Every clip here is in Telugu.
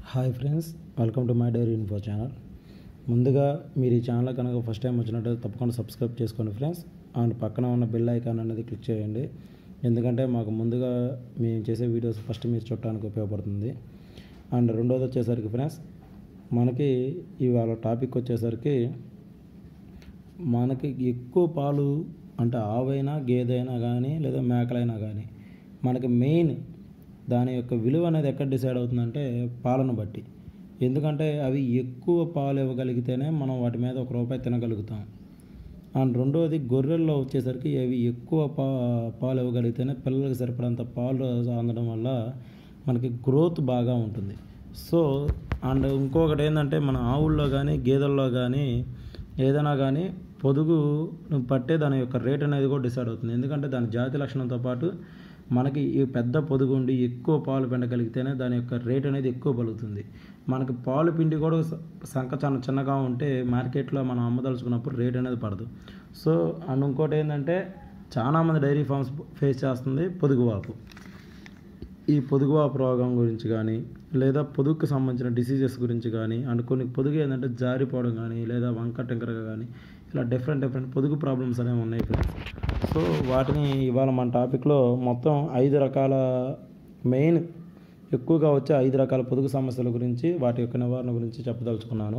Hi friends welcome to my diary info channel ముందుగా మీరు ఈ ఛానల్ కనుక ఫస్ట్ టైం వచ్చినట్టయితే తప్పకుండా సబ్స్క్రైబ్ చేసుకోండి ఫ్రెండ్స్ అండ్ పక్కన ఉన్న బెల్ ఐకాన్ అనేది క్లిక్ చేయండి ఎందుకంటే మాకు ముందుగా మేము చేసే వీడియోస్ ఫస్ట్ మీరు చూడటానికి ఉపయోగపడుతుంది అండ్ రెండోది వచ్చేసరికి ఫ్రెండ్స్ మనకి ఇవాళ టాపిక్ వచ్చేసరికి మనకి ఎక్కువ పాలు అంటే ఆవైనా గేదైనా కానీ లేదా మేకలైనా కానీ మనకి మెయిన్ దాని యొక్క విలువ అనేది ఎక్కడ డిసైడ్ అవుతుందంటే పాలను బట్టి ఎందుకంటే అవి ఎక్కువ పాలు ఇవ్వగలిగితేనే మనం వాటి మీద ఒక రూపాయి తినగలుగుతాం అండ్ రెండోది గొర్రెల్లో వచ్చేసరికి అవి ఎక్కువ పా పాలు ఇవ్వగలిగితేనే పిల్లలకి సరిపడంత పాలు అందడం వల్ల మనకి గ్రోత్ బాగా ఉంటుంది సో అండ్ ఇంకొకటి ఏంటంటే మన ఆవుల్లో కానీ గేదెల్లో కానీ ఏదైనా కానీ పొదుగు పట్టే దాని యొక్క రేట్ అనేది కూడా డిసైడ్ అవుతుంది ఎందుకంటే దాని జాతి లక్షణంతో పాటు మనకి ఈ పెద్ద పొదుగు ఉండి ఎక్కువ పాలు పిండగలిగితేనే దాని యొక్క రేట్ అనేది ఎక్కువ పలుకుతుంది మనకి పాలు పిండి కూడా స- సంఖ చాలా చిన్నగా ఉంటే మార్కెట్లో మనం అమ్మదలుచుకున్నప్పుడు రేట్ అనేది పడదు సో అండ్ ఇంకోటి ఏంటంటే చాలామంది డైరీ ఫార్మ్స్ ఫేస్ చేస్తుంది పొదుగు వాపు ఈ పొదుగువాపు రోగం గురించి కానీ లేదా పొదుగుకి సంబంధించిన డిసీజెస్ గురించి కానీ అండ్ కొన్ని పొదుగు ఏంటంటే జారిపోవడం కానీ లేదా వంక టెంకరగా కానీ ఇలా డిఫరెంట్ డిఫరెంట్ పొదుగు ప్రాబ్లమ్స్ అనేవి ఉన్నాయి ఫ్రెండ్స్ సో వాటిని ఇవాళ మన టాపిక్లో మొత్తం ఐదు రకాల మెయిన్ ఎక్కువగా వచ్చే ఐదు రకాల పొదుగు సమస్యల గురించి వాటి యొక్క నివారణ గురించి చెప్పదలుచుకున్నాను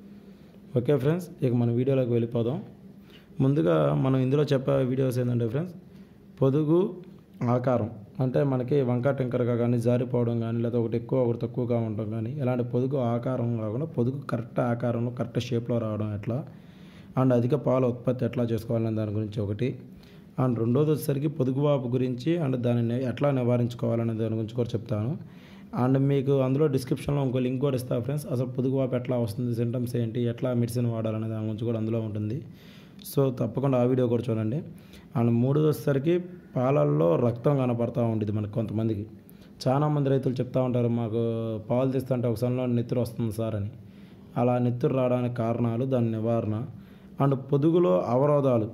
ఓకే ఫ్రెండ్స్ ఇక మన వీడియోలోకి వెళ్ళిపోదాం ముందుగా మనం ఇందులో చెప్పే వీడియోస్ ఏంటంటే ఫ్రెండ్స్ పొదుగు ఆకారం అంటే మనకి వంక టెంకరగా కానీ జారిపోవడం కానీ లేదా ఒకటి ఎక్కువ ఒకటి తక్కువగా ఉండడం కానీ ఇలాంటి పొదుగు ఆకారం కాకుండా పొదుగు కరెక్ట్ ఆకారంలో కరెక్ట్ షేప్లో రావడం ఎట్లా అండ్ అధిక పాల ఉత్పత్తి ఎట్లా చేసుకోవాలనే దాని గురించి ఒకటి అండ్ రెండోది వచ్చేసరికి పొదుగువాపు గురించి అండ్ దానిని ఎట్లా నివారించుకోవాలనే దాని గురించి కూడా చెప్తాను అండ్ మీకు అందులో డిస్క్రిప్షన్లో ఇంకో లింక్ కూడా ఇస్తా ఫ్రెండ్స్ అసలు పొదుగువాపు ఎట్లా వస్తుంది సింటమ్స్ ఏంటి ఎట్లా మెడిసిన్ వాడాలనే దాని గురించి కూడా అందులో ఉంటుంది సో తప్పకుండా ఆ వీడియో కూడా చూడండి అండ్ మూడోది వచ్చేసరికి పాలల్లో రక్తం కనపడతా ఉంటుంది మనకి కొంతమందికి చాలా మంది రైతులు చెప్తా ఉంటారు మాకు పాలు తీస్తుంటే ఒక సమయంలో నెత్తురు వస్తుంది సార్ అని అలా నెత్తురు రావడానికి కారణాలు దాని నివారణ అండ్ పొదుగులో అవరోధాలు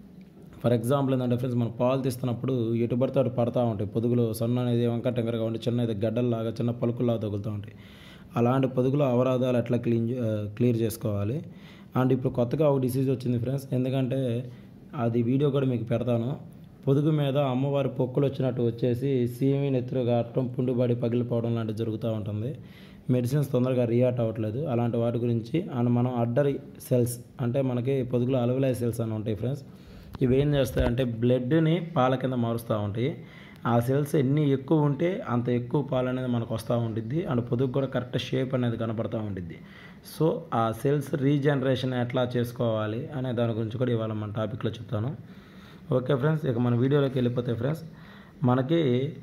ఫర్ ఎగ్జాంపుల్ ఏంటంటే ఫ్రెండ్స్ మనం పాలు తీస్తున్నప్పుడు ఎటు పడితే అటు పడతా ఉంటాయి పొదుగులో సన్న అనేది వంక టెంకరగా ఉండి చిన్న ఇది గడ్డల్లాగా చిన్న పలుకుల్లాగా తగులుతూ ఉంటాయి అలాంటి పొదుగులో అవరాధాలు ఎట్లా క్లీన్ క్లియర్ చేసుకోవాలి అండ్ ఇప్పుడు కొత్తగా ఒక డిసీజ్ వచ్చింది ఫ్రెండ్స్ ఎందుకంటే అది వీడియో కూడా మీకు పెడతాను పొదుగు మీద అమ్మవారి పొక్కులు వచ్చినట్టు వచ్చేసి సీమి నెత్తురు కావటం పుండుబడి పగిలిపోవడం లాంటివి జరుగుతూ ఉంటుంది మెడిసిన్స్ తొందరగా రియాక్ట్ అవ్వట్లేదు అలాంటి వాటి గురించి అండ్ మనం అడ్డర్ సెల్స్ అంటే మనకి పొదుగులో అలవలై సెల్స్ అని ఉంటాయి ఫ్రెండ్స్ ఇవి ఏం చేస్తాయి అంటే బ్లడ్ని పాల కింద మారుస్తూ ఉంటాయి ఆ సెల్స్ ఎన్ని ఎక్కువ ఉంటే అంత ఎక్కువ పాలు అనేది మనకు వస్తూ ఉంటుంది అండ్ పొదుగు కూడా కరెక్ట్ షేప్ అనేది కనపడతా ఉంటుంది సో ఆ సెల్స్ రీజనరేషన్ ఎట్లా చేసుకోవాలి అనే దాని గురించి కూడా ఇవాళ మన టాపిక్లో చెప్తాను ఓకే ఫ్రెండ్స్ ఇక మన వీడియోలోకి వెళ్ళిపోతే ఫ్రెండ్స్ మనకి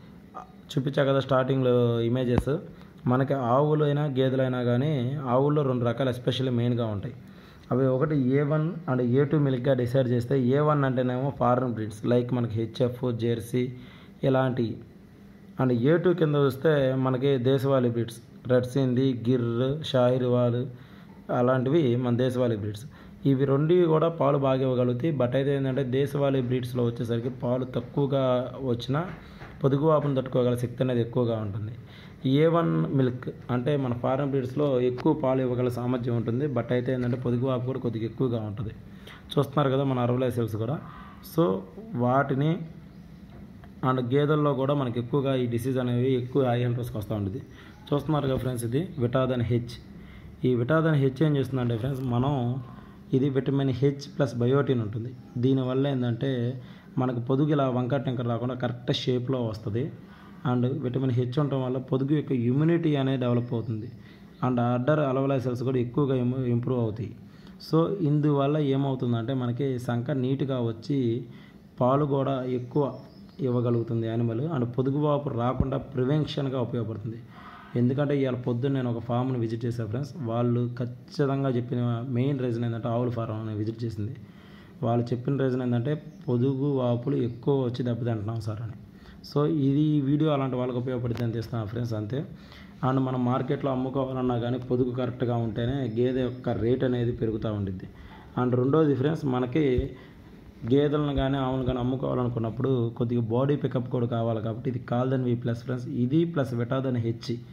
చూపించా కదా స్టార్టింగ్లో ఇమేజెస్ మనకి ఆవులు అయినా గేదెలైనా కానీ ఆవుల్లో రెండు రకాలు ఎస్పెషల్లీ మెయిన్గా ఉంటాయి అవి ఒకటి A one and A two మిల్క్గా డిసైడ్ చేస్తే ఏ వన్ అంటేనేమో ఫారెన్ బ్రీడ్స్ లైక్ మనకి హెచ్ఎఫ్ జెర్సీ ఇలాంటివి అండ్ ఏ టూ కింద చూస్తే మనకి దేశవాళీ బ్రీడ్స్ రెడ్ సింధి గిర్ షాహిర్వాల్ అలాంటివి మన దేశవాళీ బ్రీడ్స్ ఇవి రెండు కూడా పాలు బాగా ఇవ్వగలుగుతాయి బట్ అయితే ఏంటంటే దేశవాళీ బ్రీడ్స్లో వచ్చేసరికి పాలు తక్కువగా వచ్చినా పొదుగు వాపును తట్టుకోగల శక్తి అనేది ఎక్కువగా ఉంటుంది ఏ వన్ మిల్క్ అంటే మన ఫారెన్ బ్రీడ్స్లో ఎక్కువ పాలు ఇవ్వగల సామర్థ్యం ఉంటుంది బట్ అయితే ఏంటంటే పొదుగు వాపు కూడా కొద్దిగా ఎక్కువగా ఉంటుంది చూస్తున్నారు కదా మన అరవై సెల్స్ కూడా సో వాటిని అండ్ గేదెల్లో కూడా మనకి ఎక్కువగా ఈ డిసీజ్ అనేవి ఎక్కువ హై ఇంట్రెస్ట్కి వస్తూ ఉంటుంది చూస్తున్నారు కదా ఫ్రెండ్స్ ఇది విటాదన్ హెచ్ ఈ విటాదన్ హెచ్ ఏం చేస్తుందంటే ఫ్రెండ్స్ మనం ఇది విటమిన్ హెచ్ ప్లస్ బయోటిన్ ఉంటుంది దీనివల్ల ఏంటంటే మనకు పొదుగు ఇలా వంక టెంకర్ రాకుండా కరెక్ట్ షేప్లో వస్తుంది అండ్ విటమిన్ హెచ్ ఉండటం వల్ల పొదుగు యొక్క ఇమ్యూనిటీ అనేది డెవలప్ అవుతుంది అండ్ అడ్డర్ అలవలై సెల్స్ కూడా ఎక్కువగా ఇంప్రూవ్ అవుతాయి సో ఇందువల్ల ఏమవుతుందంటే మనకి సంఖ నీట్గా వచ్చి పాలు కూడా ఎక్కువ ఇవ్వగలుగుతుంది యానిమల్ అండ్ పొదుగువాపు రాకుండా ప్రివెన్షన్గా ఉపయోగపడుతుంది ఎందుకంటే ఇవాళ పొద్దున్న నేను ఒక ఫామ్ని విజిట్ చేశాను ఫ్రెండ్స్ వాళ్ళు ఖచ్చితంగా చెప్పిన మెయిన్ రీజన్ ఏంటంటే ఆవుల ఫారం అని విజిట్ చేసింది వాళ్ళు చెప్పిన రీజన్ ఏంటంటే పొదుగు వాపులు ఎక్కువ వచ్చి దెబ్బతింటున్నాం సార్ అని సో ఇది ఈ వీడియో అలాంటి వాళ్ళకి ఉపయోగపడితే అని తీస్తున్నాను ఫ్రెండ్స్ అంతే అండ్ మనం మార్కెట్లో అమ్ముకోవాలన్నా కానీ పొదుగు కరెక్ట్గా ఉంటేనే గేదె యొక్క రేట్ అనేది పెరుగుతూ ఉండిద్ది అండ్ రెండోది ఫ్రెండ్స్ మనకి గేదెలను కానీ ఆవులను కానీ అమ్ముకోవాలనుకున్నప్పుడు కొద్దిగా బాడీ పికప్ కూడా కావాలి కాబట్టి ఇది కాల్దన్ వి ప్లస్ ఫ్రెండ్స్ ఇది ప్లస్ విటాదన్ హెచ్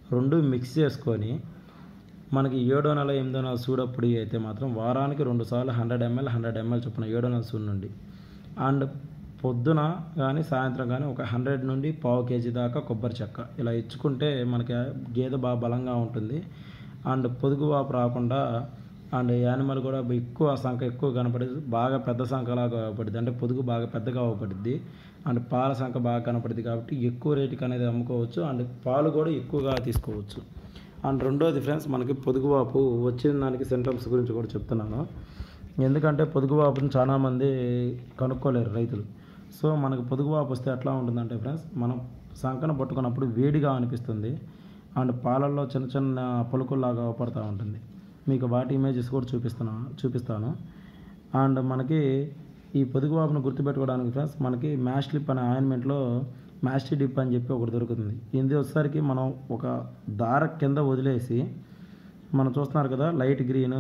రెండు మిక్స్ చేసుకొని మనకి ఏడో నెల ఎనిమిదో నెల సూడప్పుడు అయితే మాత్రం వారానికి రెండు సార్లు హండ్రెడ్ ఎంఎల్ హండ్రెడ్ ఎంఎల్ చొప్పున ఏడో నెల సూడు నుండి అండ్ పొద్దున కానీ సాయంత్రం కానీ ఒక హండ్రెడ్ నుండి పావు కేజీ దాకా కొబ్బరి చెక్క ఇలా ఇచ్చుకుంటే మనకి గేదె బాగా బలంగా ఉంటుంది అండ్ పొదుగు వాపు రాకుండా అండ్ యానిమల్ కూడా ఎక్కువ సంఖ ఎక్కువ కనపడేది బాగా పెద్ద సంఖలాగా పడుద్ది అంటే పొదుగు బాగా పెద్దగా అవపడుద్ది అండ్ పాల సంఖ బాగా కనపడుద్ది కాబట్టి ఎక్కువ రేటుకి అనేది అమ్ముకోవచ్చు అండ్ పాలు కూడా ఎక్కువగా తీసుకోవచ్చు అండ్ రెండోది ఫ్రెండ్స్ మనకి పొదుగువాపు వచ్చిన దానికి సింటమ్స్ గురించి కూడా చెప్తున్నాను ఎందుకంటే పొదుగువాపుని చాలామంది కనుక్కోలేరు రైతులు సో మనకు పొదుగువాపు వస్తే ఎట్లా ఉంటుందంటే ఫ్రెండ్స్ మనం సంకన పట్టుకున్నప్పుడు వేడిగా అనిపిస్తుంది అండ్ పాలల్లో చిన్న చిన్న పులుకుల్లాగా పడుతూ ఉంటుంది మీకు వాటి ఇమేజెస్ కూడా చూపిస్తున్నాను చూపిస్తాను అండ్ మనకి ఈ పొదుగువాపును గుర్తుపెట్టుకోవడానికి ఫ్రెండ్స్ మనకి మ్యాష్ లిప్ అనే ఆయింట్మెంట్లో మ్యాస్టి డిప్ అని చెప్పి ఒకటి దొరుకుతుంది ఇది వచ్చేసరికి మనం ఒక దార కింద వదిలేసి మనం చూస్తున్నారు కదా లైట్ గ్రీన్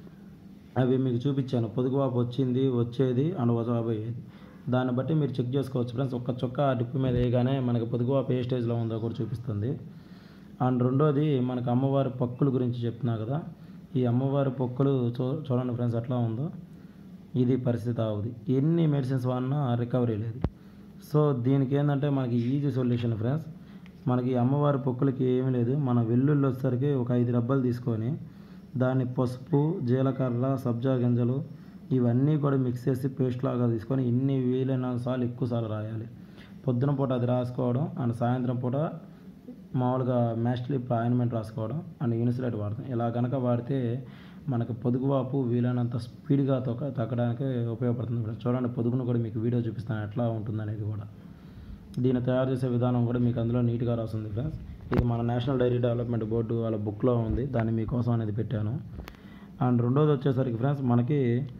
అవి మీకు చూపించాను పొదుగువాపు వచ్చింది వచ్చేది అండ్ వజాబోయేది దాన్ని బట్టి మీరు చెక్ చేసుకోవచ్చు ఫ్రెండ్స్ ఒక్క చొక్క ఆ డిప్ మీద వేయగానే మనకి పొదుగువాపు ఏ స్టేజ్లో ఉందో కూడా చూపిస్తుంది అండ్ రెండోది మనకు అమ్మవారి పక్కుల గురించి చెప్తున్నా కదా ఈ అమ్మవారి పొక్కులు చూ చూడండి ఫ్రెండ్స్ ఎట్లా ఉందో ఇది పరిస్థితి అవుది ఎన్ని మెడిసిన్స్ వాడినా రికవరీ లేదు సో దీనికి ఏంటంటే మనకి ఈజీ సొల్యూషన్ ఫ్రెండ్స్ మనకి అమ్మవారి పొక్కులకి ఏమీ లేదు మన వెల్లుల్లి వచ్చేసరికి ఒక ఐదు డబ్బాలు తీసుకొని దాన్ని పసుపు జీలకర్ర సబ్జా గింజలు ఇవన్నీ కూడా మిక్స్ చేసి పేస్ట్ లాగా తీసుకొని ఎన్ని వీలైన సార్లు ఎక్కువ సార్లు రాయాలి పొద్దున పూట అది రాసుకోవడం అండ్ సాయంత్రం పూట మామూలుగా మ్యాస్ట్లీ ఆయింట్మెంట్ రాసుకోవడం అండ్ యూనిసిలైట్ వాడతాం ఇలా కనుక వాడితే మనకు పొదుగువాపు వీలైనంత స్పీడ్గా తొక్క తగ్గడానికి ఉపయోగపడుతుంది ఫ్రెండ్స్. చూడండి పొదుగును కూడా మీకు వీడియో చూపిస్తాను ఎట్లా ఉంటుంది అనేది కూడా దీన్ని తయారు చేసే విధానం కూడా మీకు అందులో నీట్గా రాస్తుంది ఫ్రెండ్స్ ఇది మన నేషనల్ డైరీ డెవలప్మెంట్ బోర్డు వాళ్ళ బుక్లో ఉంది దాన్ని మీకోసం అనేది పెట్టాను అండ్ రెండోది వచ్చేసరికి ఫ్రెండ్స్ మనకి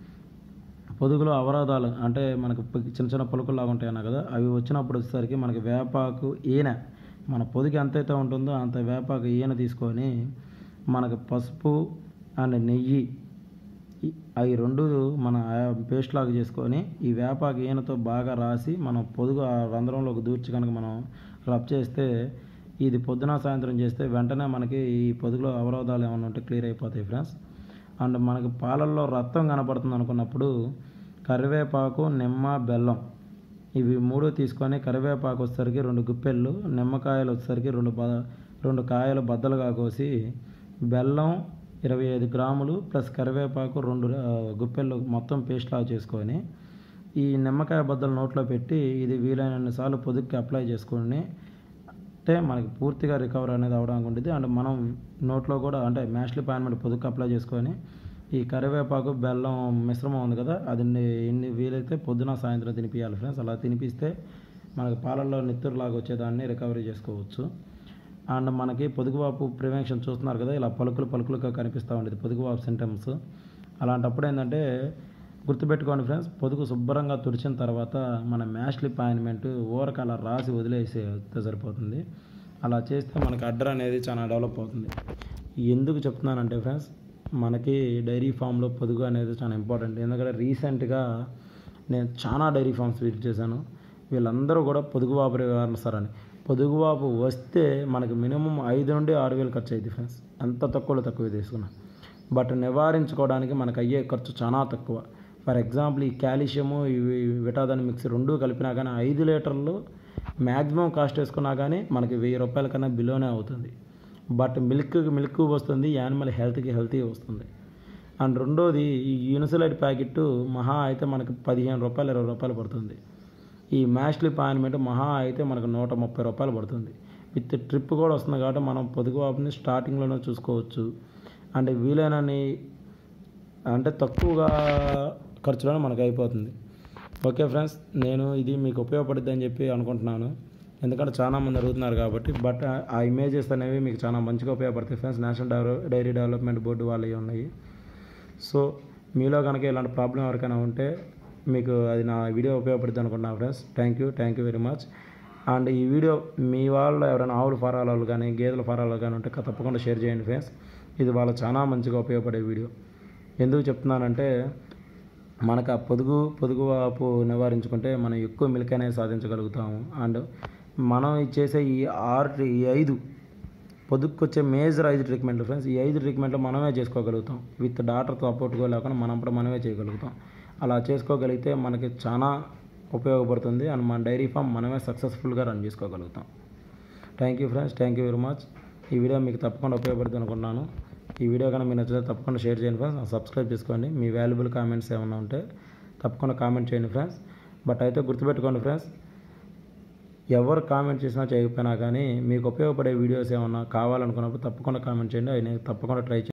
పొదుగులో అవరోధాలు అంటే మనకు ప- చిన్న చిన్న పులుకుల్లాగా ఉంటాయి అన్న కదా అవి వచ్చినప్పుడు వచ్చేసరికి మనకి వేపాకు ఈనె మన పొదిగి ఎంతైతే ఉంటుందో అంత వేపాకు ఈనె తీసుకొని మనకు పసుపు అండ్ నెయ్యి ఈ- అవి రెండు మన పేస్ట్ లాగా చేసుకొని ఈ వేపాకు ఈనతో బాగా రాసి మనం పొదుగు ఆ రంధ్రంలోకి దూర్చి కనుక మనం రబ్ చేస్తే ఇది పొద్దున సాయంత్రం చేస్తే వెంటనే మనకి ఈ పొదుగులో అవరోధాలు ఏమైనా ఉంటే క్లియర్ అయిపోతాయి ఫ్రెండ్స్ అండ్ మనకి పాలల్లో రక్తం కనపడుతుంది అనుకున్నప్పుడు కరివేపాకు నిమ్మ బెల్లం ఇవి మూడు తీసుకొని కరివేపాకు వచ్చేసరికి రెండు గుప్పెళ్ళు నిమ్మకాయలు వచ్చేసరికి రెండు బ రెండు కాయలు బద్దలుగా కోసి బెల్లం ఇరవై ఐదు గ్రాములు ప్లస్ కరివేపాకు రెండు ఆ, గుప్పెళ్ళు మొత్తం పేస్ట్ లాగా చేసుకొని ఈ నిమ్మకాయ బద్దలు నోట్లో పెట్టి ఇది వీలైనన్ని సార్లు పొదుక్కి అప్లై చేసుకొని అంటే మనకి పూర్తిగా రికవర్ అనేది అవడానికి ఉంటుంది అండ్ మనం నోట్లో కూడా అంటే మ్యాష్లీ పాన్మెంట్ పొదుకు అప్లై చేసుకొని ఈ కరివేపాకు బెల్లం మిశ్రమం ఉంది కదా అది ఎన్ని వీలైతే పొద్దున సాయంత్రం తినిపించాలి ఫ్రెండ్స్ అలా తినిపిస్తే మనకి పాలల్లో నిత్తురులాగా వచ్చేదాన్ని రికవరీ చేసుకోవచ్చు అండ్ మనకి పొదుగువాపు ప్రివెన్షన్ చూస్తున్నారు కదా ఇలా పలుకులు పలుకులుగా కనిపిస్తూ ఉండేది పొదుగువాపు సింటమ్స్ అలాంటప్పుడు ఏంటంటే గుర్తుపెట్టుకోండి ఫ్రెండ్స్ పొదుగు శుభ్రంగా తుడిచిన తర్వాత మన మ్యాష్ లిప్ ఆయింట్మెంట్ ఊరక అలా రాసి వదిలేస్తే సరిపోతుంది అలా చేస్తే మనకి అడ్డర్ అనేది చాలా డెవలప్ అవుతుంది ఎందుకు చెప్తున్నానంటే ఫ్రెండ్స్ మనకి డైరీ ఫామ్లో పొదుగు అనేది చాలా ఇంపార్టెంట్ ఎందుకంటే రీసెంట్గా నేను చాలా డైరీ ఫామ్స్ విజిట్ చేశాను వీళ్ళందరూ కూడా పొదుగువాపు నివారిస్తారని పొదుగువాపు వస్తే మనకి మినిమం ఐదు నుండి ఆరు వేలు ఖర్చు అయింది ఫ్రెండ్స్ ఎంత తక్కువలో తక్కువ తీసుకున్నా బట్ నివారించుకోవడానికి మనకు అయ్యే ఖర్చు చాలా తక్కువ ఫర్ ఎగ్జాంపుల్ ఈ కాల్షియము ఇవి విటాదాని మిక్స్ రెండు కలిపినా కానీ ఐదు లీటర్లు మ్యాక్సిమం కాస్ట్ వేసుకున్నా కానీ మనకి వెయ్యి రూపాయల కన్నా బిలోనే అవుతుంది బట్ మిల్క్ మిల్క్ వస్తుంది యానిమల్ హెల్త్కి హెల్తీ వస్తుంది అండ్ రెండోది ఈ యూనిసలైట్ ప్యాకెట్ మహా అయితే మనకి పదిహేను రూపాయలు ఇరవై రూపాయలు పడుతుంది ఈ మ్యాష్లీ పాయింట్మెంట్ మహా అయితే మనకు నూట ముప్పై రూపాయలు పడుతుంది విత్ ట్రిప్ కూడా వస్తుంది కాబట్టి మనం పొదుగు వాపుని స్టార్టింగ్లోనే చూసుకోవచ్చు అంటే వీలైనన్ని అంటే తక్కువగా ఖర్చులోనే మనకు అయిపోతుంది ఓకే ఫ్రెండ్స్ నేను ఇది మీకు ఉపయోగపడుద్ది అని చెప్పి అనుకుంటున్నాను ఎందుకంటే చాలా మంది అడుగుతున్నారు కాబట్టి బట్ ఆ ఇమేజెస్ అనేవి మీకు చాలా మంచిగా ఉపయోగపడతాయి friends national develop dairy development board వాళ్ళవి ఉన్నాయి సో మీలో కనుక ఇలాంటి ప్రాబ్లం ఎవరికైనా ఉంటే మీకు అది నా వీడియో ఉపయోగపడుతుంది అనుకుంటున్నాను friends thank you thank you very much and ఈ వీడియో మీ వాళ్ళు ఎవరైనా ఆవుల ఫారాల వాళ్ళు కానీ గేదెల ఫారాల వాళ్ళు కానీ ఉంటే తప్పకుండా షేర్ చేయండి ఫ్రెండ్స్ ఇది వాళ్ళ చాలా మంచిగా ఉపయోగపడే వీడియో ఎందుకు చెప్తున్నానంటే మనకు ఆ పొదుగు పొదుగు వాపు నివారించుకుంటే మనం ఎక్కువ మిల్క్ అనేది సాధించగలుగుతాము అండ్ మనం చేసే ఈ ఆరు ఈ ఐదు పొదుపుకొచ్చే మేజర్ ఐదు ట్రీట్మెంట్లు ఫ్రెండ్స్ ఈ ఐదు ట్రీట్మెంట్లు మనమే చేసుకోగలుగుతాం విత్ డాక్టర్ సపోర్ట్గా లేకుండా మనం కూడా మనమే చేయగలుగుతాం అలా చేసుకోగలిగితే మనకి చాలా ఉపయోగపడుతుంది అండ్ మన డైరీ ఫామ్ మనమే సక్సెస్ఫుల్గా రన్ చేసుకోగలుగుతాం thank you friends thank you very much ఈ వీడియో మీకు తప్పకుండా ఉపయోగపడుతుంది అనుకుంటున్నాను ఈ వీడియో కనుక మీకు నచ్చితే తప్పకుండా షేర్ చేయండి ఫ్రెండ్స్ సబ్స్క్రైబ్ చేసుకోండి మీ వాల్యుబుల్ కామెంట్స్ ఏమైనా ఉంటే తప్పకుండా కామెంట్ చేయండి ఫ్రెండ్స్ బట్ అయితే గుర్తుపెట్టుకోండి ఫ్రెండ్స్ ఎవరు కామెంట్ చేసినా చేయకపోయినా కానీ మీకు ఉపయోగపడే వీడియోస్ ఏమన్నా కావాలనుకున్నప్పుడు తప్పకుండా కామెంట్ చేయండి అవి నేను తప్పకుండా ట్రై